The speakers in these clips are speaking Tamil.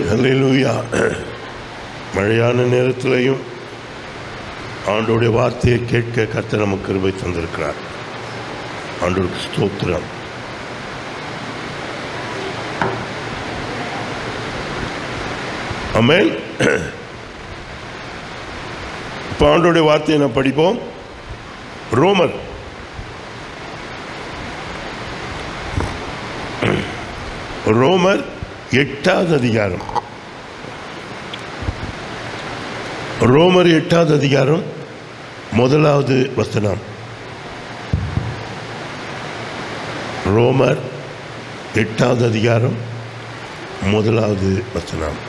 ஹalleluya மழையான நேரத்திலையும் ஆண்டோடைய வார்த்தையை கேட்க கர்த்தர் நமக்கு கிருபை தந்திருக்கிறார் ஆண்டோருக்கு ஸ்தோத்திரம் அமேன் இப்போ ஆண்டோடைய வார்த்தையை நான் படிப்போம் ரோமர் ரோமர் எட்டாவது அதிகாரம் ரோமர் எட்டாவது அதிகாரம் முதலாவது வசனம் ரோமர் எட்டாவது அதிகாரம் முதலாவது வசனம்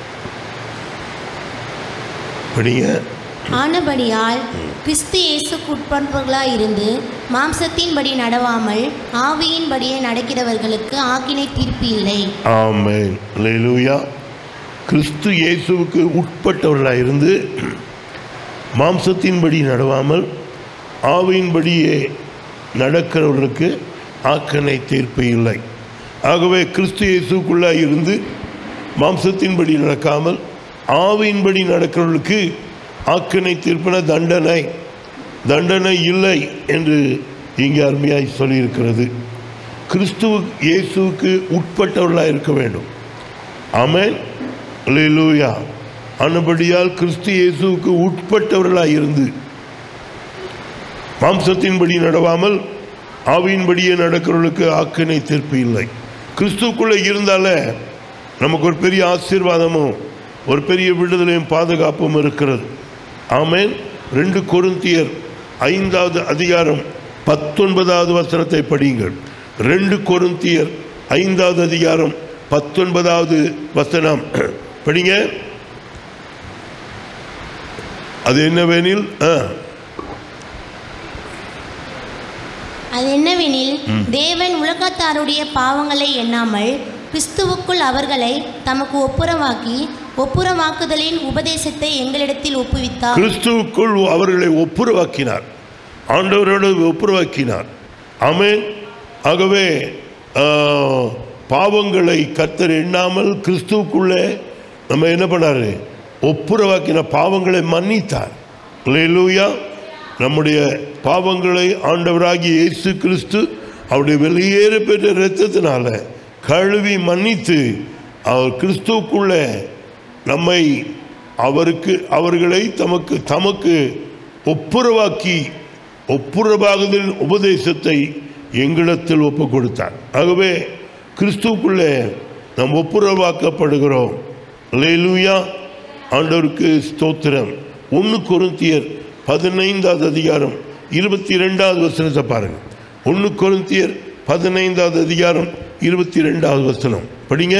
படிங்க ஆனபடியால் கிறிஸ்து இயேசுக்கு உட்பட்டவர்களாய் இருந்து மாம்சத்தின்படி நடவாமல் ஆவியின்படியே நடக்கிறவர்களுக்கு ஆக்கினை தீர்ப்பு இல்லை ஆமென் அல்லேலூயா கிறிஸ்து இயேசுவுக்கு உட்பட்டவர்களாக இருந்து மாம்சத்தின்படி நடவாமல் ஆவியின்படியே நடக்கிறவர்களுக்கு ஆக்கனை தீர்ப்பு இல்லை ஆகவே கிறிஸ்து இயேசுக்குள்ளாக இருந்து மாம்சத்தின்படி நடக்காமல் ஆவியின்படி நடக்கிறவர்களுக்கு ஆக்கனை தீர்ப்பின தண்டனை தண்டனை இல்லை என்று இங்கே அருமையாய் சொல்லியிருக்கிறது கிறிஸ்துவ இயேசுவுக்கு உட்பட்டவர்களாக இருக்க வேண்டும் ஆமென் அல்லேலூயா அனுபடியால் கிறிஸ்து இயேசுவுக்கு உட்பட்டவர்களாக இருந்து மாம்சத்தின்படி நடவாமல் ஆவியின்படியே நடக்கிறவர்களுக்கு ஆக்கினை தீர்ப்பு இல்லை கிறிஸ்துக்குள்ளே இருந்தாலே நமக்கு ஒரு பெரிய ஆசீர்வாதமும் ஒரு பெரிய விடுதலையும் பாதுகாப்பும் இருக்கிறது ஆமென் ரெண்டு கொருந்தியர் ஐந்தாவது அதிகாரம் பத்தொன்பதாவது வசனத்தை படியுங்கள் ரெண்டு கொருந்தியர் ஐந்தாவது அதிகாரம் பத்தொன்பதாவது வசனம் படிங்க அது என்னவெனில் ஆ அது என்னவெனில் தேவன் உலகத்தாருடைய பாவங்களை எண்ணாமல் கிறிஸ்துவுக்குள் அவர்களை தமக்கு ஒப்புரவாக்கி ஒப்புரவாக்குதலின் உபதேசத்தை எங்களிடத்தில் ஒப்புவித்தார் கிறிஸ்துவுக்குள் அவர்களை ஒப்புரவாக்கினார் ஆண்டவரோடு ஒப்புரவாக்கினார் ஆமென் ஆகவே ஆ, பாவங்களை கர்த்தர் எண்ணாமல் கிறிஸ்துவுக்குள்ளே நம்ம என்ன பண்ணாரு ஒப்புரவாக்கின பாவங்களை மன்னித்தார் அல்லேலூயா நம்முடைய பாவங்களை ஆண்டவராகிய இயேசு கிறிஸ்து அவருடைய வெளியேற பெற்ற இரத்தத்தினால கழுவி மன்னித்து அவர் கிறிஸ்துவுக்குள்ளே நம்மை அவருக்கு அவர்களை தமக்கு தமக்கு ஒப்புரவாக்கி ஒப்புரவாகுதலின் உபதேசத்தை எங்களிடத்தில் ஒப்பு கொடுத்தார் ஆகவே கிறிஸ்துவுக்குள்ளே நாம் ஒப்புரவாக்கப்படுகிறோம் லேலூயா ஆண்டவருக்கு ஸ்தோத்திரம் ஒன்று கொருந்தியர் பதினைந்தாவது அதிகாரம் இருபத்தி ரெண்டாவது வசனத்தை பாருங்கள் ஒன்று கொருந்தியர் பதினைந்தாவது அதிகாரம் இருபத்தி ரெண்டாவது வசனம் படிங்க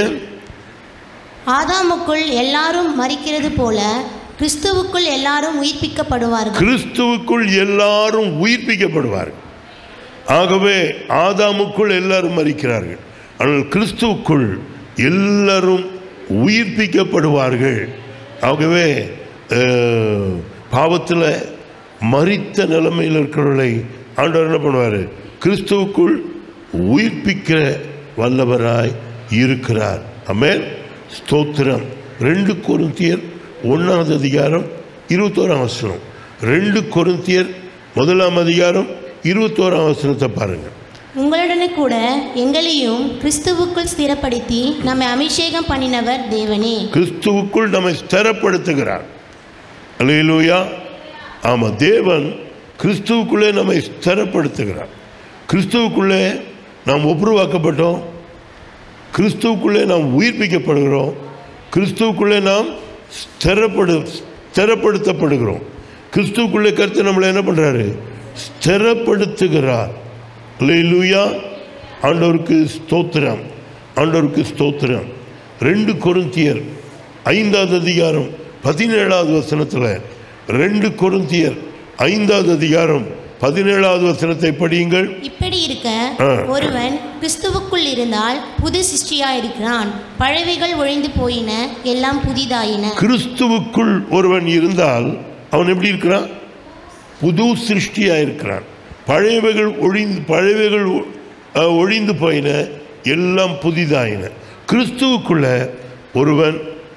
ஆதாமுக்குள் எல்லாரும் மறிக்கிறது போல கிறிஸ்துவுக்குள் எல்லாரும் உயிர்ப்பிக்கப்படுவார்கள் கிறிஸ்துவுக்குள் எல்லாரும் உயிர்ப்பிக்கப்படுவார்கள் ஆகவே ஆதாமுக்குள் எல்லாரும் மறிக்கிறார்கள் ஆனால் கிறிஸ்துவுக்குள் எல்லாரும் உயிர்ப்பிக்கப்படுவார்கள் ஆகவே அஹ், பாவத்தில் மறித்த நிலைமையில் இருக்கிறவர்களை ஆண்டவர் என்ன பண்ணுவார் கிறிஸ்துவுக்குள் உயிர்ப்பிக்கிற வல்லவராய் இருக்கிறார் ஆமென் ஸ்தோத்திரம் ரெண்டு கொருந்தியர் ஒன்றாவது அதிகாரம் இருபத்தோராம் வசனம் ரெண்டு கொருந்தியர் முதலாம் அதிகாரம் இருபத்தோராம் வசனத்தை பாருங்கள் உங்களுடனே கூட எங்களையும் கிறிஸ்துவுக்குள் ஸ்திரப்படுத்தி நம்மை அபிஷேகம் பண்ணினவர் தேவனே கிறிஸ்துவுக்குள் நம்மை ஸ்திரப்படுத்துகிறார் அல்லேலூயா ஆமாம் தேவன் கிறிஸ்துவுக்குள்ளே நம்மை ஸ்திரப்படுத்துகிறார் கிறிஸ்துவுக்குள்ளே நாம் ஒப்புருவாக்கப்பட்டோம் கிறிஸ்துவுக்குள்ளே நாம் உயிர்ப்பிக்கப்படுகிறோம் கிறிஸ்துவுக்குள்ளே நாம் ஸ்திரப்படு ஸ்திரப்படுத்தப்படுகிறோம் கிறிஸ்துவுக்குள்ளே கருத்து நம்மளை என்ன பண்ணுறாரு ஸ்திரப்படுத்துகிறார் அல்லேலூயா ஆண்டவருக்கு ஸ்தோத்திரம் ஆண்டவருக்கு ஸ்தோத்திரம் ரெண்டு கொருந்தியர் ஐந்தாவது அதிகாரம் பதினேழாவது வசனத்தில் ரெண்டு கொருந்தியர் ஐந்தாவது அதிகாரம் பதினேழாவது வசனத்தை படியுங்கள் இப்படி இருக்க ஆ. ஒருவன் கிறிஸ்துவுக்குள் இருந்தால் புது சிருஷ்டியா இருக்கிறான் பழவைகள் ஒழிந்து போயின எல்லாம் புதிதாயின கிறிஸ்துவுக்குள் ஒருவன் இருந்தால் அவன் எப்படி இருக்கிறான் புது சிருஷ்டியாக இருக்கிறான் பழையவைகள் ஒழிந்து பழையவைகள் ஒ- அஹ், ஒழிந்து போயின எல்லாம் புதிதாயின கிறிஸ்துவுக்குள்ள ஒருவன்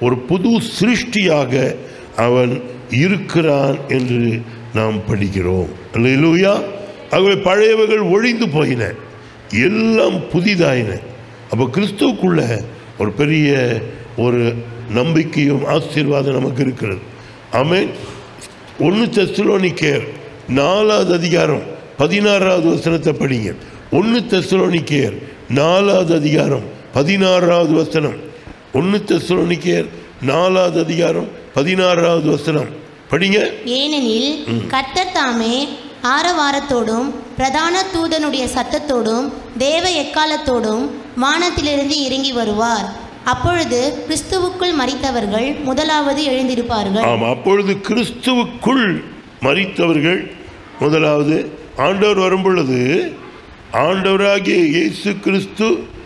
ஒரு புது சிருஷ்டியாக அவன் இருக்கிறான் என்று நாம் படிக்கிறோம் அல்லேலூயா ஆகவே பழையவைகள் ஒழிந்து போயின எல்லாம் புதிதாயின அப்போ கிறிஸ்துவுக்குள்ள ஒரு பெரிய ஒரு நம்பிக்கையும் ஆசீர்வாதம் நமக்கு இருக்கிறது ஆமென் ஒன்று தெஸ்லோனிக்கேர் நாலாவது அதிகாரம் பதினாறாவது வசனத்தை படிங்க ஒன்று தெஸ்லோனிக்கேர் நாலாவது அதிகாரம் பதினாறாவது வசனம் ஒன்று தெஸ்லோனிக்கேர் நாலாவது அதிகாரம் பதினாறாவது வசனம் படிங்க ஏனெனில் கர்த்தர் தாமே ஆரவாரத்தோடும் பிரதான தூதனுடைய சத்தத்தோடும் தேவ எக்காலத்தோடும் வானத்திலிருந்து இறங்கி வருவார் அப்பொழுது கிறிஸ்துவுக்குள் மரித்தவர்கள் முதலாவது எழுந்திருப்பார்கள் ஆமாம் அப்பொழுது கிறிஸ்துவுக்குள் மரித்தவர்கள் முதலாவது ஆண்டவர் வரும் பொழுது ஆண்டவராகிய இயேசு கிறிஸ்து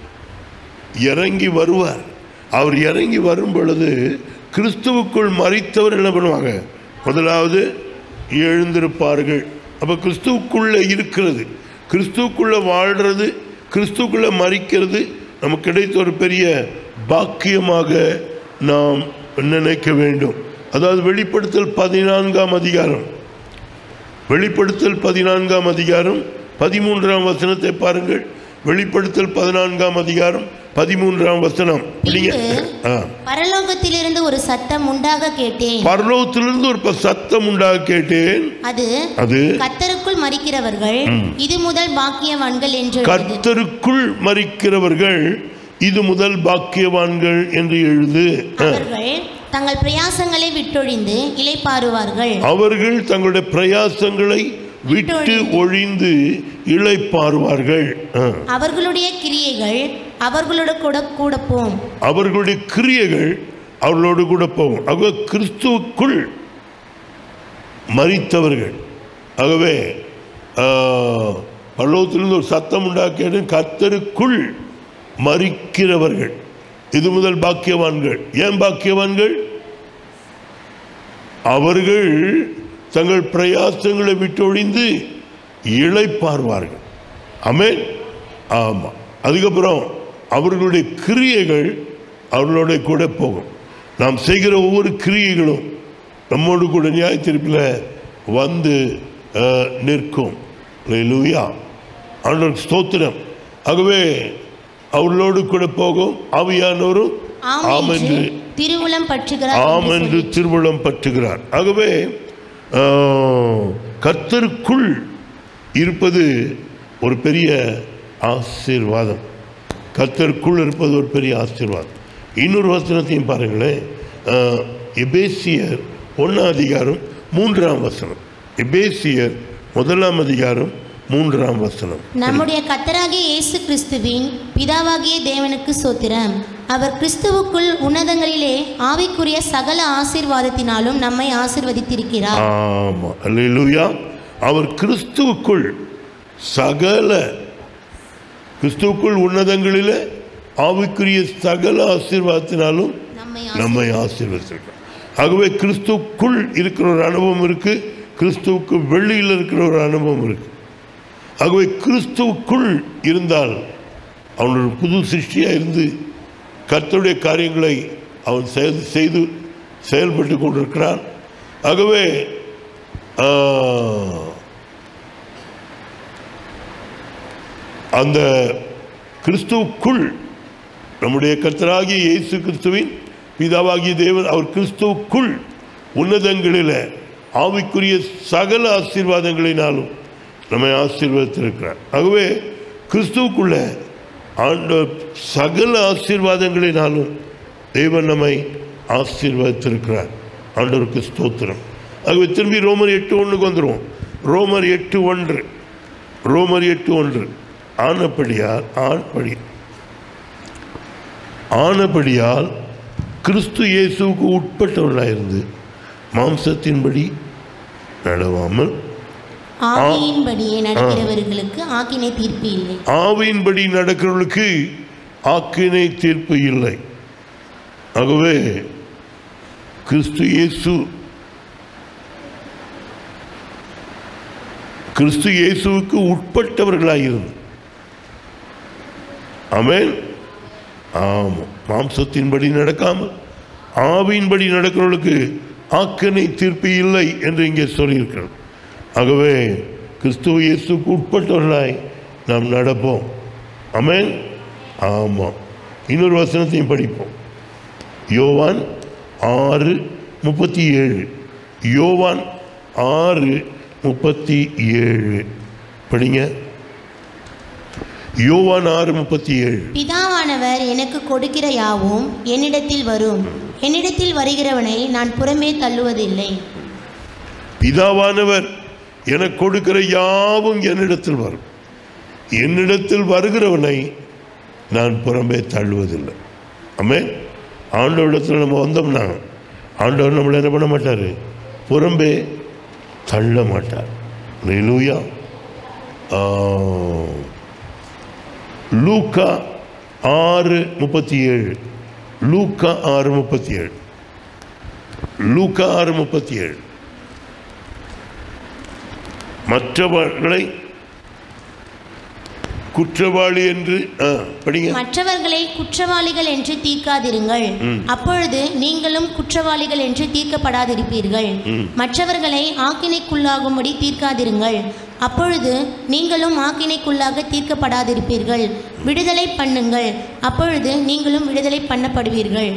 இறங்கி வருவார் அவர் இறங்கி வரும் பொழுது கிறிஸ்துவுக்குள் மறித்தவர் என்ன பண்ணுவாங்க முதலாவது எழுந்திருப்பார்கள் அப்போ கிறிஸ்துவுக்குள்ளே இருக்கிறது கிறிஸ்துவுக்குள்ளே வாழ்கிறது கிறிஸ்துவுக்குள்ளே மறிக்கிறது நமக்கு கிடைத்த ஒரு பெரிய பாக்கியமாக நாம் நினைக்க வேண்டும் அதாவது வெளிப்படுத்தல் பதினான்காம் அதிகாரம் வெளிப்படுத்தல் பதினான்காம் அதிகாரம் பதிமூன்றாம் வசனத்தை பாருங்கள் வெளிப்படுத்தல் பதினான்காம் அதிகாரம் பதிமூன்றாம் வசனம் படிங்க. பின்பு ஆ. பரலோகத்திலிருந்து ஒரு சத்தம் உண்டாக கேட்டேன் பரலோகத்திலிருந்து ஒரு ப- சத்தம் உண்டாக கேட்டேன் அது அது கத்தருக்குள் மறிக்கிறவர்கள் இது முதல் பாக்கியவான்கள் என்று எழுது. கர்த்தருக்குள் மறிக்கிறவர்கள் இது முதல் பாக்கியவான்கள் என்று எழுது ஆ. அவர்கள் தங்கள் பிரயாசங்களை விட்டொழிந்து இளைப்பாறுவார்கள் அவர்கள் தங்களுடைய பிரயாசங்களை விட்டு ஒழிந்து இளைப்பாறுவார்கள் ஆ. அவர்களுடைய கிரியைகள் அவர்களோட கூட கூட போம் அவர்களுடைய கிரியைகள் அவர்களோடு கூட போகும் ஆகவே கிறிஸ்துவுக்குள் மறித்தவர்கள் ஆகவே ஆ, பரலோகத்திலிருந்து ஒரு சத்தம் உண்டாக்கியது கர்த்தருக்குள் மறிக்கிறவர்கள் இது முதல் பாக்கியவான்கள் ஏன் பாக்கியவான்கள் அவர்கள் தங்கள் பிரயாசங்களை விட்டொழிந்து இளைப்பார்வார்கள் ஆமென் ஆமாம் அதுக்கப்புறம் அவர்களுடைய கிரியைகள் அவர்களோட கூட போகும் நாம் செய்கிற ஒவ்வொரு கிரியைகளும் நம்மோடு கூட நியாய தீர்ப்பில் வந்து அஹ், நிற்கும் லூயா ஆண்டவர் ஸ்தோத்திரம் ஆகவே அவர்களோடு கூட போகும் ஆவியானவரும் ஆம் ஆம் என்று என்று திருவுளம் பற்றுகிறார் ஆம் என்று என்று சொல்லி. திருவுளம் பற்றுகிறார் ஆகவே ஆ, கர்த்தருக்குள் இருப்பது ஒரு பெரிய ஆசீர்வாதம் கர்த்தருக்குள் இருப்பது ஒரு பெரிய ஆசீர்வாதம் இன்னொரு வசனத்தையும் பாருங்களேன் ஆ, எபேசியர் ஒன்றாம் அதிகாரம் மூன்றாம் வசனம் எபேசியர் முதலாம் அதிகாரம் மூன்றாம் வசனம் நம்முடைய கத்தராகிய இயேசு கிறிஸ்துவின் பிதாவாகிய தேவனுக்கு சோத்திரம் அவர் கிறிஸ்துவுக்குள் உன்னதங்களிலே ஆவிக்குரிய சகல ஆசீர்வாதத்தினாலும் நம்மை ஆசீர்வதித்திருக்கிறார் ஆமாம் அல்லேலூயா அவர் கிறிஸ்துவுக்குள் சகல கிறிஸ்துவுக்குள் உன்னதங்களிலே ஆவிக்குரிய சகல ஆசீர்வாதத்தினாலும் நம்மை நம்மை ஆசீர்வதிச்சிருக்கார் ஆகவே கிறிஸ்துவுக்குள் இருக்கிற ஒரு அனுபவம் இருக்கு கிறிஸ்துவுக்கு வெளியில் இருக்கிற ஒரு அனுபவம் இருக்கு ஆகவே கிறிஸ்துவுக்குள் இருந்தால் அவன் ஒரு புது சிருஷ்டியாக இருந்து கர்த்தருடைய காரியங்களை அவன் செயல் செய்து செயல்பட்டு கொண்டிருக்கிறான் ஆகவே ஆ, அந்த கிறிஸ்துவுக்குள் நம்முடைய கர்த்தராகிய இயேசு கிறிஸ்துவின் பிதாவாகிய தேவன் அவர் கிறிஸ்துவுக்குள் உன்னதங்களில் ஆவிக்குரிய சகல ஆசீர்வாதங்களினாலும் நம்மை ஆசீர்வதித்திருக்கிறார் ஆகவே கிறிஸ்துவுக்குள்ள ஆண்ட சகல ஆசீர்வாதங்களினாலும் தேவன் நம்மை ஆசீர்வதித்திருக்கிறார் ஆண்டவருக்கு ஸ்தோத்திரம் ஆகவே திரும்பி ரோமர் எட்டு ஒன்றுக்கு வந்துடுவோம் ரோமர் எட்டு ஒன்று ரோமர் எட்டு ஒன்று ஆனப்படியால் ஆண்படி ஆனபடியால் கிறிஸ்து இயேசுவுக்கு உட்பட்டவர்களாயிருந்து மாம்சத்தின்படி நடவாமல் ஆவியின்படியே நடக்கிறவர்களுக்கு ஆக்கினை தீர்ப்பு இல்லை ஆவியின்படி நடக்கிறவர்களுக்கு ஆக்கினை தீர்ப்பு இல்லை ஆகவே கிறிஸ்து இயேசு கிறிஸ்து இயேசுவுக்கு உட்பட்டவர்களாயிருந்து ஆமென் ஆமாம் மாம்சத்தின்படி நடக்காமல் ஆவியின்படி நடக்கிறவர்களுக்கு ஆக்கனை தீர்ப்பு இல்லை என்று இங்கே சொல்லியிருக்கிறது ஆகவே கிறிஸ்துவ இயேசுக்கு உட்பட்டவர்களாய் நாம் நடப்போம் ஆமென் ஆமாம் இன்னொரு வசனத்தையும் படிப்போம் யோவான் ஆறு முப்பத்தி ஏழு யோவான் ஆறு முப்பத்தி ஏழு படிங்க யோவான் ஆறு முப்பத்தி ஏழு பிதாவானவர் எனக்கு கொடுக்கிற யாவும் என்னிடத்தில் வரும் என்னிடத்தில் வருகிறவனை நான் புறமே தள்ளுவதில்லை பிதாவானவர் எனக்கு கொடுக்கிற யாவும் என்னிடத்தில் வரும் என்னிடத்தில் வருகிறவனை நான் புறம்பே தள்ளுவதில்லை ஆமே ஆண்டவரிடத்தில் நம்ம வந்தோம்னா ஆண்டவர் நம்மளை என்ன பண்ண மாட்டார் புறம்பே தள்ள மாட்டார் லூயா லூக்கா ஆறு முப்பத்தி ஏழு லூக்கா ஆறு முப்பத்தி ஏழு லூக்கா ஆறு முப்பத்தி ஏழு மற்றவர்களை குற்றவாளி என்று ஆ, படிங்க மற்றவர்களை குற்றவாளிகள் என்று தீர்க்காதிருங்கள் அப்பொழுது நீங்களும் குற்றவாளிகள் என்று தீர்க்கப்படாதிருப்பீர்கள் மற்றவர்களை ஆக்கினைக்குள்ளாகும்படி தீர்க்காதிருங்கள் அப்பொழுது நீங்களும் ஆக்கினைக்குள்ளாக தீர்க்கப்படாதிருப்பீர்கள் விடுதலை பண்ணுங்கள் அப்பொழுது நீங்களும் விடுதலை பண்ணப்படுவீர்கள்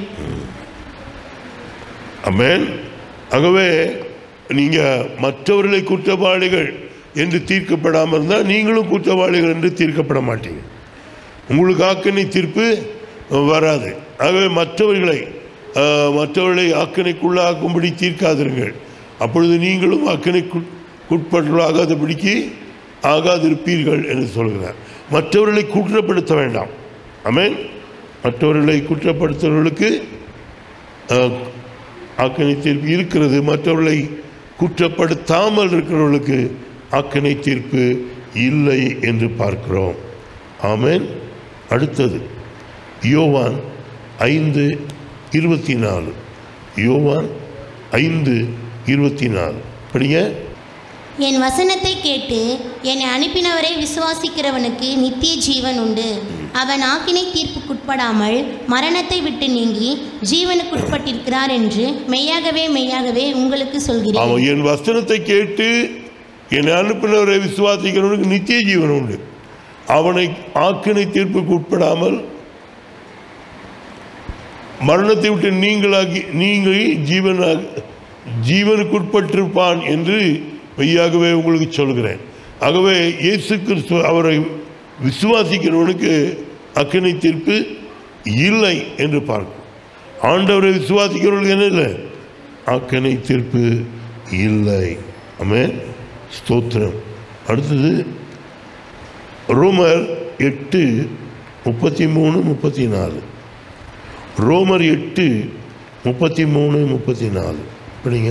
அமேன் ஆகவே நீங்கள் மற்றவர்களை குற்றவாளிகள் என்று தீர்க்கப்படாமல் இருந்தால் நீங்களும் குற்றவாளிகள் என்று தீர்க்கப்பட மாட்டீங்க உங்களுக்கு ஆக்கணை தீர்ப்பு வராது ஆகவே மற்றவர்களை ஆ, மற்றவர்களை ஆக்கணைக்குள்ளாக்கும்படி தீர்க்காதிருங்கள் அப்பொழுது நீங்களும் ஆக்கணைக்குட்பட்டவர்களாகாதபடிக்கு ஆகாதிருப்பீர்கள் என்று சொல்கிறார் மற்றவர்களை குற்றப்படுத்த வேண்டாம் அமேன் மற்றவர்களை குற்றப்படுத்துறவர்களுக்கு அஹ், ஆக்கணை தீர்ப்பு இருக்கிறது மற்றவர்களை குற்றப்படுத்தாமல் இருக்கிறவர்களுக்கு ஆக்கணை தீர்ப்பு இல்லை என்று பார்க்கிறோம் ஆமென் அடுத்தது யோவான் ஐந்து இருபத்தி நாலு யோவான் ஐந்து இருபத்தி நாலு படிங்க என் வசனத்தை கேட்டு என்னை அனுப்பினவரை விசுவாசிக்கிறவனுக்கு நித்திய ஜீவன் உண்டு அவன் ஆக்கினை தீர்ப்புக்குட்படாமல் மரணத்தை விட்டு நீங்கி ஜீவனுக்குட்பட்டிருக்கிறார் என்று மெய்யாகவே மெய்யாகவே உங்களுக்கு சொல்கிறேன் அவன் என் வசனத்தை கேட்டு என்னை அனுப்பினவரை விசுவாசிக்கிறவனுக்கு நித்திய ஜீவன் உண்டு அவனை ஆக்கினை தீர்ப்புக்கு உட்படாமல் மரணத்தை விட்டு நீங்களாகி நீங்கி ஜீவனாக ஜீவனுக்குட்பட்டிருப்பான் என்று மெய்யாகவே உங்களுக்கு சொல்கிறேன் ஆகவே இயேசு கிறிஸ்து அவரை விசுவாசிக்கிறவனுக்கு அக்கினை தீர்ப்பு இல்லை என்று பார்க்கும் ஆண்டவரை விசுவாசிக்கிறவர்களுக்கு என்ன இல்லை ஆக்கனை தீர்ப்பு இல்லை ஆமே ஸ்தோத்திரம் அடுத்தது ரோமர் எட்டு முப்பத்தி மூணு முப்பத்தி நாலு ரோமர் எட்டு முப்பத்தி மூணு முப்பத்தி நாலு படிங்க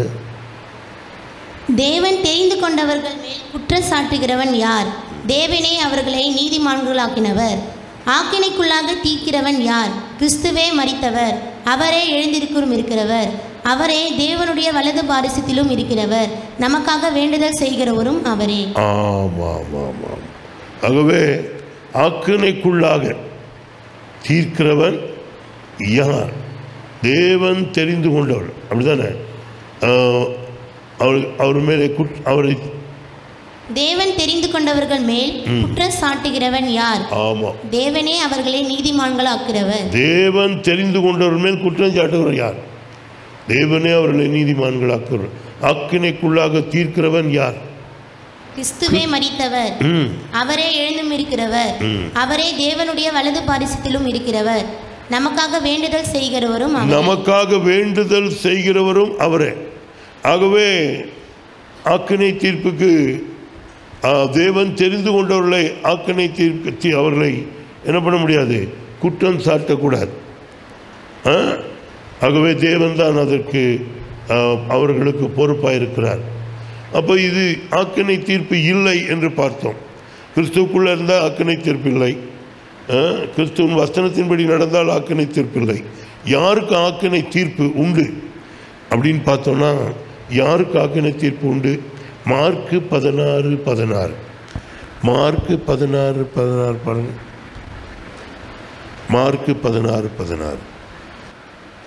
தேவன் தெரிந்து கொண்டவர்கள் மேல் குற்றம் சாட்டுகிறவன் யார் தேவனே அவர்களை நீதிமான்களாக்கினவர் ஆக்கினைக்குள்ளாக தீர்க்கிறவன் யார் கிறிஸ்துவே மரித்தவர் அவரே எழுந்திருக்கும் இருக்கிறவர் அவரே தேவனுடைய வலது பாரிசத்திலும் இருக்கிறவர் நமக்காக வேண்டுதல் செய்கிறவரும் அவரே ஆமாம் ஆமாம் ஆமாம் ஆகவே ஆக்கினைக்குள்ளாக தீர்க்கிறவன் யார் தேவன் தெரிந்து கொண்டவர் அப்படிதானே ஆஹ், அவர் அவர் மேலே குட் அவரை தேவன் தெரிந்து கொண்டவர்கள் மேல் குற்றம் சாட்டுகிறவன் யார் ஆமாம் தேவனே அவர்களை நீதிமான்களாக்கிறவர் தேவன் தெரிந்து கொண்டவர் மேல் குற்றம் சாட்டுகிறவர் யார் தேவனே அவர்களை நீதிமான்களாக்குவர் ஆக்கினைக்குள்ளாக தீர்க்கிறவன் யார் கிறிஸ்துவே மரித்தவர் ம் அவரே எழுந்தும் இருக்கிறவர் அவரே தேவனுடைய வலது பாரிசத்திலும் இருக்கிறவர் நமக்காக வேண்டுதல் செய்கிறவரும் அவரே. நமக்காக வேண்டுதல் செய்கிறவரும் அவரே ஆகவே ஆக்கினை தீர்ப்புக்கு ஆ, தேவன் தெரிந்து கொண்டவர்களை ஆக்கினை தீர்ப்பு தீ- அவர்களை என்ன பண்ண முடியாது குற்றம் சாட்டக்கூடாது ஆ? ஆகவே தேவன் தான் அதற்கு ஆ, அவர்களுக்கு பொறுப்பாக இருக்கிறார் அப்போ இது ஆக்கினை தீர்ப்பு இல்லை என்று பார்த்தோம் கிறிஸ்துவுக்குள்ளே இருந்தால் ஆக்கினை தீர்ப்பு இல்லை ஆ, கிறிஸ்துவின் வசனத்தின்படி நடந்தால் ஆக்கினை தீர்ப்பு இல்லை யாருக்கு ஆக்கினை தீர்ப்பு உண்டு அப்படின்னு பார்த்தோம்னா யாருக்கு ஆக்கினை தீர்ப்பு உண்டு மார்க்கு பதினாறு பதினாறு மார்க்கு பதினாறு பதினாறு பாருங்க மார்க்கு பதினாறு பதினாறு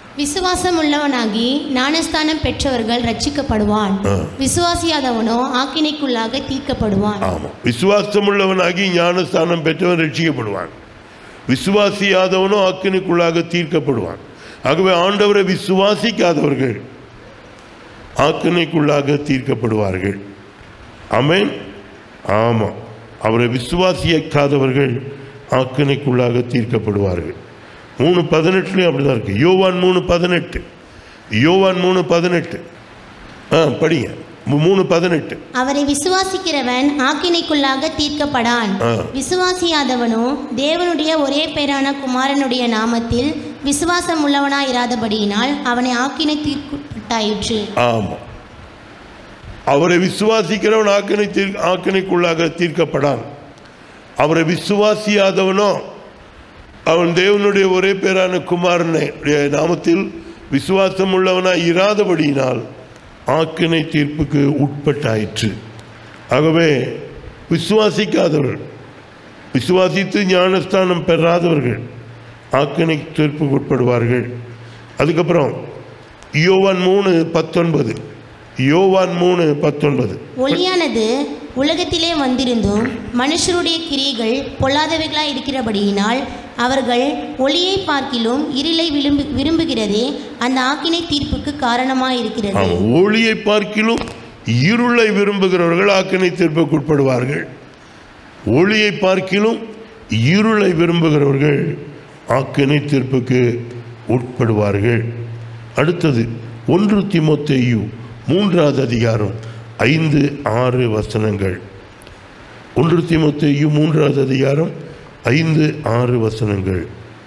விசுவாசம் உள்ளவனாகி ஞானஸ்தானம் பெற்றவர்கள் ரட்சிக்கப்படுவான் ஆ. விசுவாசியாதவனோ ஆக்கினைக்குள்ளாக தீர்க்கப்படுவான் ஆமாம் விசுவாசம் உள்ளவனாகி ஞானஸ்தானம் பெற்றவன் ரட்சிக்கப்படுவான் விசுவாசியாதவனோ ஆக்கினுக்குள்ளாக தீர்க்கப்படுவான் ஆகவே ஆண்டவரை விசுவாசிக்காதவர்கள் ஆக்கினைக்குள்ளாக தீர்க்கப்படுவார்கள் ஆமென் ஆமாம் அவரை விசுவாசிக்காதவர்கள் ஆக்கினைக்குள்ளாக தீர்க்கப்படுவார்கள் மூணு பதினெட்டுலையும் அப்படிதான் இருக்கு யோவான் மூணு பதினெட்டு யோவான் மூணு பதினெட்டு ஆ படிங்க மூ- மூணு பதினெட்டு அவரை விசுவாசிக்கிறவன் ஆக்கினைக்குள்ளாக தீர்க்கப்படான் ஆ. விசுவாசியாதவனோ தேவனுடைய ஒரே பேரான குமாரனுடைய நாமத்தில் விசுவாசம் உள்ளவனாயிராதபடியினால் அவனை ஆக்கினை தீர்க்கப்பட்டாயிற்று ஆமாம் அவரை விசுவாசிக்கிறவன் ஆக்கினை தீர் ஆக்கினைக்குள்ளாக தீர்க்கப்படான் அவரை விசுவாசியாதவனோ அவன் தேவனுடைய ஒரே பேரான குமாரனுடைய நாமத்தில் விசுவாசம் உள்ளவனாய் இராதபடியினால் ஆக்கினை தீர்ப்புக்கு உட்பட்டாயிற்று ஆகவே விசுவாசிக்காதவர்கள் விசுவாசித்து ஞானஸ்தானம் பெறாதவர்கள் ஆக்கினை தீர்ப்புக்கு உட்படுவார்கள் அதுக்கப்புறம் யோவான் மூணு பத்தொன்பது யோவான் மூணு பத்தொன்பது ஒளியானது உலகத்திலே வந்திருந்தும் மனுஷருடைய கிரியைகள் பொல்லாதவைகளாய் இருக்கிறபடியினால் அவர்கள் ஒளியை பார்க்கிலும் இருளை விரும்பு விரும்புகிறதே அந்த ஆக்கினை தீர்ப்புக்கு காரணமாயிருக்கிறது ஆமாம் ஒளியை பார்க்கிலும் இருளை விரும்புகிறவர்கள் ஆக்கினை தீர்ப்புக்கு உட்படுவார்கள் ஒளியை பார்க்கிலும் இருளை விரும்புகிறவர்கள் ஆக்கினை தீர்ப்புக்கு உட்படுவார்கள் அடுத்தது ஒன்று திமோத்தேயு மூன்றாவது அதிகாரம் ஐந்து ஆறு வசனங்கள் ஒன்று திமோத்தேயு மூன்றாவது அதிகாரம் ஐந்து ஆறு வசனங்கள்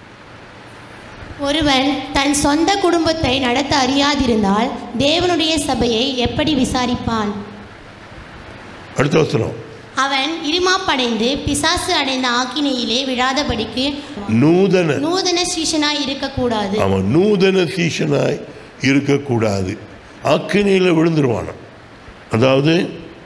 ஒருவன் தன் சொந்த குடும்பத்தை நடத்த அறியாதிருந்தால் தேவனுடைய சபையை எப்படி விசாரிப்பான் அடுத்த வசனம் அவன் இருமாப்படைந்து பிசாசு அடைந்த ஆக்கினையிலே விழாதபடிக்கு நூதன நூதன சீஷனாய் இருக்கக்கூடாது அவன் நூதன சீஷனாய் இருக்கக்கூடாது அக்கினியில் விழுந்துருவானாம் அதாவது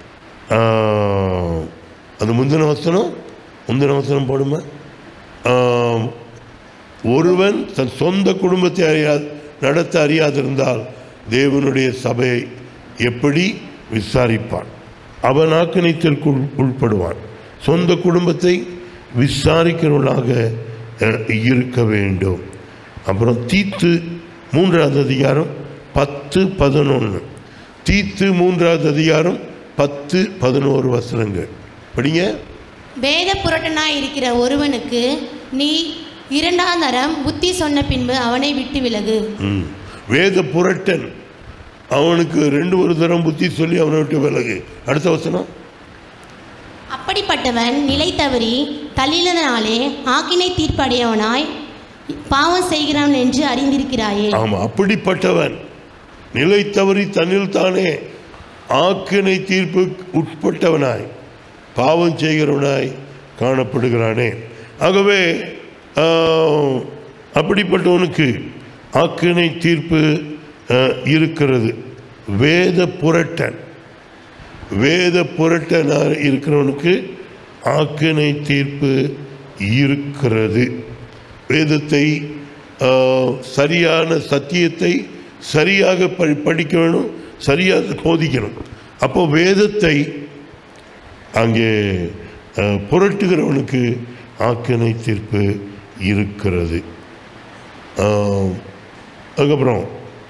ஆஹ், அது முந்தின வசனம் முந்தின வசனம் போடுமா ஆஹ், ஒருவன் தன் சொந்த குடும்பத்தை அறியா நடத்த அறியாதிருந்தால் தேவனுடைய சபையை எப்படி விசாரிப்பான் அவன் ஆக்கினைத்திற்கு உள்- உட்படுவான் சொந்த குடும்பத்தை விசாரிக்கிறவர்களாக அஹ், இருக்க வேண்டும் அப்புறம் தீத்து மூன்றாவது அதிகாரம் பத்து பதினொன்று தீத்து மூன்றாவது அதிகாரம் பத்து பதினோரு வசனங்கள் படிங்க வேத புரட்டனாய் இருக்கிற ஒருவனுக்கு நீ இரண்டாம் தரம் புத்தி சொன்ன பின்பு அவனை விட்டு விலகு ம். வேத புரட்டன் அவனுக்கு ரெண்டு ஒரு தரம் புத்தி சொல்லி அவனை விட்டு விலகு அடுத்த வசனம் அப்படிப்பட்டவன் நிலை தவறி தள்ளினதனாலே ஆக்கினை தீர்ப்படையவனாய் பாவம் செய்கிறான் என்று அறிந்திருக்கிறாயே ஆமாம் அப்படிப்பட்டவன் நிலை தவறி தன்னில் தானே ஆக்கினை தீர்ப்பு உட்பட்டவனாய் பாவம் செய்கிறவனாய் காணப்படுகிறானே ஆகவே ஆஹ், அப்படிப்பட்டவனுக்கு ஆக்கினை தீர்ப்பு ஆஹ், இருக்கிறது வேத புரட்டன் வேத புரட்டனாக இருக்கிறவனுக்கு ஆக்கினை தீர்ப்பு இருக்கிறது வேதத்தை ஆ, சரியான சத்தியத்தை சரியாக படி படிக்க வேணும் சரியாக போதிக்கணும் அப்போ வேதத்தை அங்கே ஆ, புரட்டுகிறவனுக்கு ஆக்கினை தீர்ப்பு இருக்கிறது ஆ, அதுக்கப்புறம்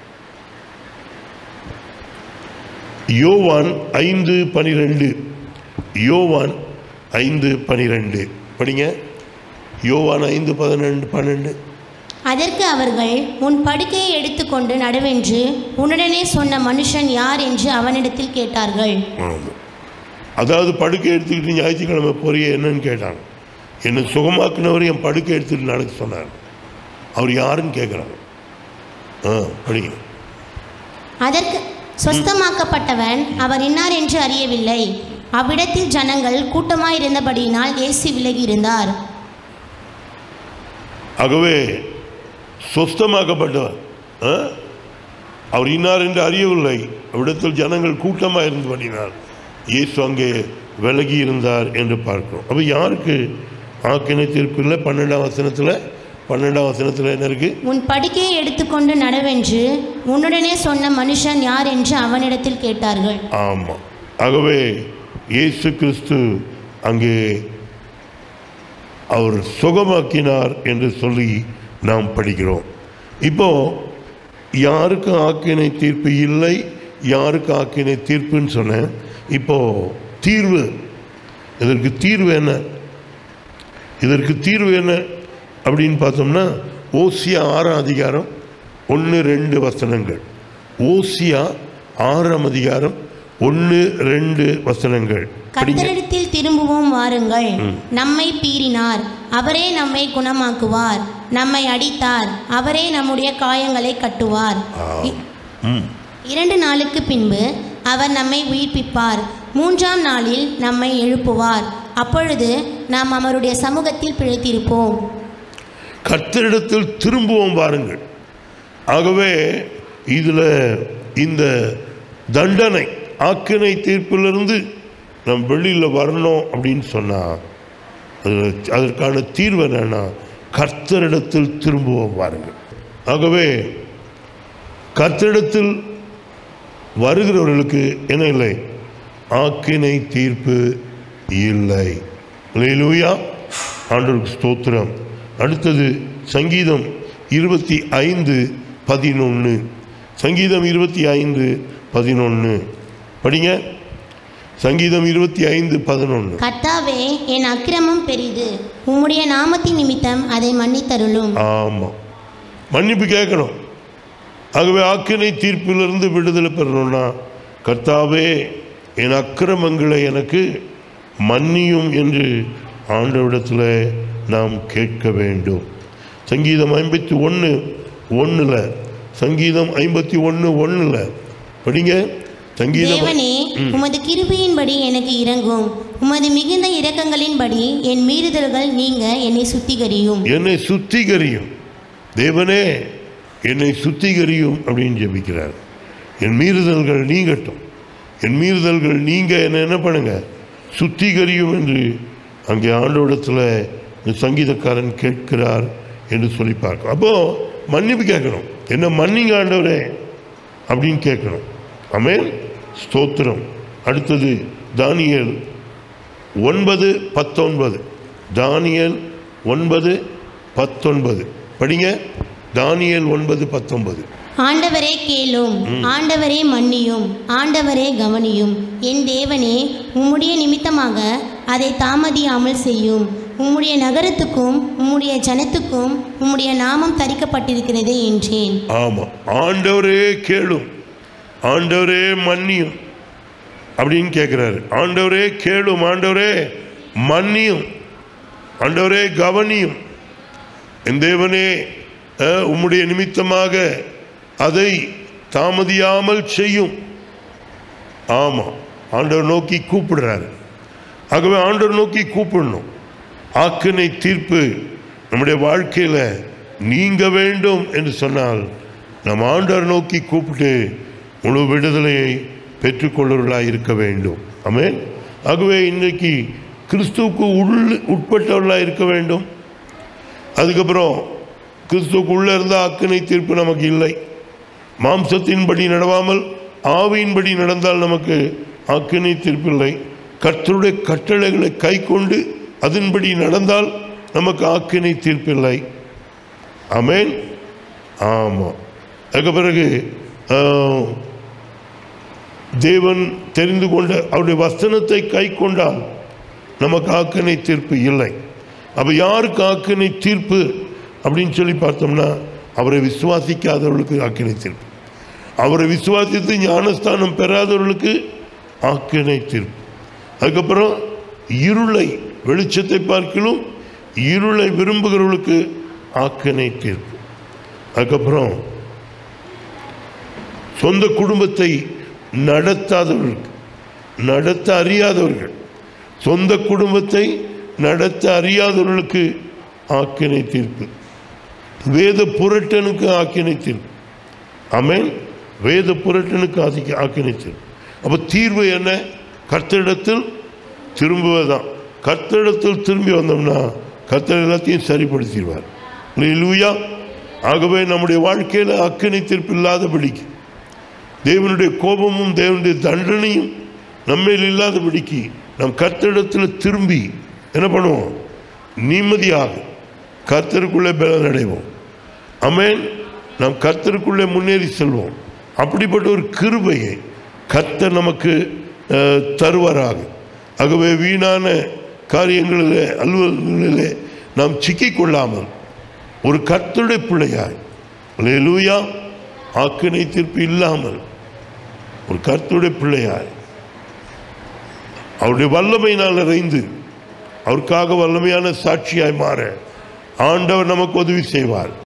யோவான் ஐந்து பனிரெண்டு யோவான் ஐந்து பனிரெண்டு படிங்க யோவான் ஐந்து பதினெண்டு பன்னெண்டு அதற்கு அவர்கள் உன் படுக்கையை எடுத்துக்கொண்டு நடுவென்று உன்னுடனே சொன்ன மனுஷன் யார் என்று அவனிடத்தில் கேட்டார்கள் ஆமாம் அதாவது படுக்கை எடுத்துக்கிட்டு ஞாயிற்றுக்கிழமை போறிய என்னன்னு கேட்டாங்க என்னை சுகமாக்குனவர் என் படுக்கை எடுத்துக்கிட்டு நடக்க சொன்னார் அவர் யாருன்னு கேட்குறாங்க ஆ படிங்க அதற்கு சொஸ்தமாக்கப்பட்டவன் அவர் இன்னார் என்று அறியவில்லை அவ்விடத்தில் ஜனங்கள் கூட்டமாயிருந்தபடியினால் இயேசு விலகி இருந்தார் ஆகவே சொஸ்தமாக்கப்பட்டவர் ஆ? அவர் இன்னார் என்று அறியவில்லை அவ்விடத்தில் ஜனங்கள் கூட்டமாக இருந்து பண்ணினார் இயேசு அங்கே விலகி இருந்தார் என்று பார்க்கிறோம் அப்போ யாருக்கு ஆக்கினை தீர்ப்பு இல்லை பன்னெண்டாம் வசனத்தில் பன்னெண்டாம் வசனத்தில் என்ன இருக்கு உன் படுக்கையை எடுத்துக்கொண்டு நடவென்று உன்னுடனே சொன்ன மனுஷன் யார் என்று அவனிடத்தில் கேட்டார்கள் ஆமாம் ஆகவே இயேசு கிறிஸ்து அங்கே அவர் சுகமாக்கினார் என்று சொல்லி நாம் படிக்கிறோம் இப்போ யாருக்கு ஆக்கினை தீர்ப்பு இல்லை யாருக்கு ஆக்கினை தீர்ப்புன்னு சொன்னேன் இப்போ தீர்வு இதற்கு தீர்வு என்ன இதற்கு தீர்வு என்ன அப்படின்னு பார்த்தோம்னா ஓசியா ஆறாம் அதிகாரம் ஒன்று ரெண்டு வசனங்கள் ஓசியா ஆறாம் அதிகாரம் ஒன்று ரெண்டு வசனங்கள் படிங்க கர்த்தரிடத்தில் திரும்புவோம் வாருங்கள் நம்மை பீறினார் அவரே நம்மை குணமாக்குவார் நம்மை அடித்தார் அவரே நம்முடைய காயங்களை கட்டுவார் இ- ம் இரண்டு நாளுக்கு பின்பு அவர் நம்மை உயிர்ப்பிப்பார் மூன்றாம் நாளில் நம்மை எழுப்புவார் அப்பொழுது நாம் அவருடைய சமூகத்தில் பிழைத்திருப்போம் கர்த்தரிடத்தில் திரும்புவோம் பாருங்கள் ஆகவே இதில் இந்த தண்டனை ஆக்கினை தீர்ப்பிலிருந்து நம் வெளியில் வரணும் அப்படின்னு சொன்னால் அதில் அதற்கான தீர்வு என்னன்னா கர்த்தரிடத்தில் திரும்புவோம் பாருங்கள் ஆகவே கர்த்தரிடத்தில் வருகிறவர்களுக்கு என்ன இல்லை ஆக்கினை தீர்ப்பு இல்லை லூயா ஆண்டவருக்கு ஸ்தோத்திரம் அடுத்தது சங்கீதம் இருபத்தி ஐந்து பதினொன்று சங்கீதம் இருபத்தி ஐந்து பதினொன்று படிங்க சங்கீதம் இருபத்தி ஐந்து பதினொன்று கர்த்தாவே என் அக்கிரமம் பெரிது உம்முடைய நாமத்தின் நிமித்தம் அதை மன்னித்தருளும் ஆமாம் மன்னிப்பு கேட்கணும் ஆகவே ஆக்கினை தீர்ப்பிலிருந்து விடுதலை பெறணும்னா கர்த்தாவே என் அக்கிரமங்களை எனக்கு மன்னியும் என்று ஆண்டவிடத்தில் நாம் கேட்க வேண்டும் சங்கீதம் ஐம்பத்தி ஒன்று ஒன்றில் சங்கீதம் ஐம்பத்தி ஒன்று ஒன்றில் படிங்க சங்கீதம் தேவனே உமது கிருபையின்படி எனக்கு இறங்கும் உமது மிகுந்த இரக்கங்களின்படி என் மீறுதல்கள் நீங்க என்னை சுத்திகரியும் என்னை சுத்திகரியும் தேவனே என்னை சுத்திகரியும் அப்படின்னு ஜெபிக்கிறார் என் மீறுதல்கள் நீங்கட்டும் என் மீறுதல்கள் நீங்க என்ன என்ன பண்ணுங்க சுத்திகரியும் என்று அங்கே ஆண்டோடத்தில் இந்த சங்கீதக்காரன் கேட்கிறார் என்று சொல்லி பார்க்கும் அப்போ மன்னிப்பு கேட்கணும் என்ன மன்னிங்க ஆண்டவரே அப்படின்னு கேட்கணும் ஆமென் ஸ்தோத்திரம் அடுத்தது தானியேல் ஒன்பது பத்தொன்பது தானியேல் ஒன்பது பத்தொன்பது படிங்க தானியேல் ஒன்பது பத்தொன்பது ஆண்டவரே கேளும் ஆண்டவரே மன்னியும் ஆண்டவரே கவனியும் என் தேவனே உம்முடைய நிமித்தமாக அதை தாமதியாமல் செய்யும் உம்முடைய நகரத்துக்கும் உம்முடைய ஜனத்துக்கும் உம்முடைய நாமம் தரிக்கப்பட்டிருக்கிறதே என்றேன் ஆமாம் ஆண்டவரே கேளும் ஆண்டவரே மன்னியும் அப்படின்னு கேட்குறாரு ஆண்டவரே கேளும் ஆண்டவரே மன்னியும் ஆண்டவரே கவனியும் என் தேவனே அஹ், உம்முடைய நிமித்தமாக அதை தாமதியாமல் செய்யும் ஆமாம் ஆண்டவர் நோக்கி கூப்பிடுறாரு ஆகவே ஆண்டவர் நோக்கி கூப்பிடணும் ஆக்கினை தீர்ப்பு நம்முடைய வாழ்க்கையில் நீங்க வேண்டும் என்று சொன்னால் நம் ஆண்டவர் நோக்கி கூப்பிட்டு முழு விடுதலையை பெற்றுக்கொள்வர்களாக இருக்க வேண்டும் ஆமென் ஆகவே இன்றைக்கு கிறிஸ்துவுக்கு உள் உட்பட்டவர்களாக இருக்க வேண்டும் அதுக்கப்புறம் கிறிஸ்துவுக்கு உள்ளே இருந்த அக்கினை தீர்ப்பு நமக்கு இல்லை மாம்சத்தின்படி நடவாமல் ஆவியின்படி நடந்தால் நமக்கு அக்கினை தீர்ப்பில்லை கர்த்தருடைய கட்டளைகளை கை கொண்டு அதன்படி நடந்தால் நமக்கு ஆக்கினை தீர்ப்பில்லை ஆமென் ஆமாம் அதுக்கு பிறகு ஆஹ், தேவன் தெரிந்து கொண்ட அவருடைய வசனத்தை கை கொண்டால் நமக்கு ஆக்கினை தீர்ப்பு இல்லை அப்போ யாருக்கு ஆக்கினை தீர்ப்பு அப்படின்னு சொல்லி பார்த்தோம்னா அவரை விசுவாசிக்காதவர்களுக்கு ஆக்கினை தீர்ப்பு அவரை விசுவாசித்து ஞானஸ்தானம் பெறாதவர்களுக்கு ஆக்கினை தீர்ப்பு அதுக்கப்புறம் இருளை வெளிச்சத்தை பார்க்கிலும் இருளை விரும்புகிறவர்களுக்கு ஆக்கினை தீர்ப்பு அதுக்கப்புறம் சொந்த குடும்பத்தை நடத்தாதவர்களுக்கு நடத்த அறியாதவர்கள் சொந்த குடும்பத்தை நடத்த அறியாதவர்களுக்கு ஆக்கினை தீர்ப்பு வேத புரட்டனுக்கு ஆக்கினை தீர்ப்பு ஆமென் வேத புரட்டனுக்கு ஆதி ஆக்கினை தீர்ப்பு அப்போ தீர்வு என்ன கர்த்தரிடத்தில் திரும்புவதுதான் கர்த்தரிடத்தில் திரும்பி வந்தோம்னா கர்த்தர் எல்லாத்தையும் சரிப்படுத்திடுவார் லூயா ஆகவே நம்முடைய வாழ்க்கையில் அக்கினி தீர்ப்பு இல்லாதபடிக்கு தேவனுடைய கோபமும் தேவனுடைய தண்டனையும் நம்மேல் இல்லாதபடிக்கு நம் கர்த்தரிடத்தில் திரும்பி என்ன பண்ணுவோம் நிம்மதியாக கர்த்தருக்குள்ளே பலன் அடைவோம் அமேன் நாம் கர்த்தருக்குள்ளே முன்னேறி செல்வோம் அப்படிப்பட்ட ஒரு கிருபையை கர்த்தர் நமக்கு அஹ், தருவாராக ஆகவே வீணான காரியங்களிலே அலுவல்களிலே நாம் சிக்கிக்கொள்ளாமல் ஒரு கர்த்தருடைய பிள்ளையாய் லூயா ஆக்கினை தீர்ப்பு இல்லாமல் ஒரு கர்த்தருடைய பிள்ளையாய் அவருடைய வல்லமையினால் நிறைந்து அவருக்காக வல்லமையான சாட்சியாய் மாற ஆண்டவர் நமக்கு உதவி செய்வார்